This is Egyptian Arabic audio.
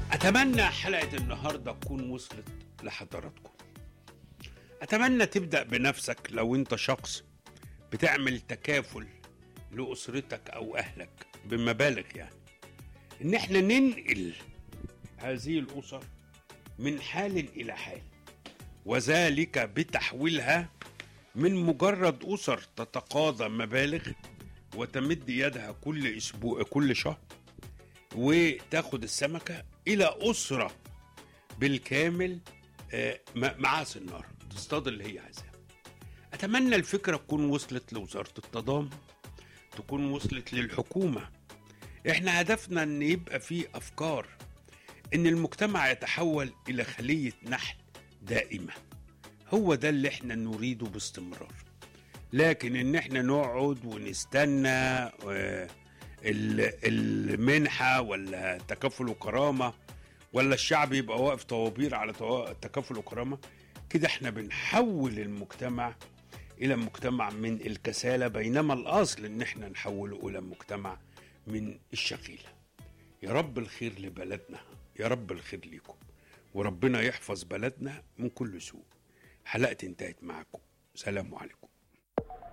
أتمنى حلقة النهاردة تكون وصلت لحضراتكم أتمنى تبدأ بنفسك لو أنت شخص بتعمل تكافل لأسرتك أو أهلك بمبالغ يعني إن إحنا ننقل هذه الأسر من حال إلى حال وذلك بتحويلها من مجرد أسر تتقاضى مبالغ وتمد يدها كل أسبوع كل شهر وتاخد السمكة إلى أسرة بالكامل آه، م- معاها سنارة تصطاد اللي هي عايزاها أتمنى الفكرة تكون وصلت لوزارة التضامن تكون وصلت للحكومة احنا هدفنا ان يبقى في افكار ان المجتمع يتحول الى خلية نحل دائمة هو ده اللي احنا نريده باستمرار لكن ان احنا نقعد ونستنى آه، ال- المنحة ولا تكافل وكرامة ولا الشعب يبقى واقف طوابير على تو- تكافل وكرامة كده احنا بنحول المجتمع الى مجتمع من الكسالة بينما الاصل ان احنا نحوله الى مجتمع من الشغيلة يا رب الخير لبلدنا يا رب الخير ليكم وربنا يحفظ بلدنا من كل سوء حلقتي انتهت معكم سلام عليكم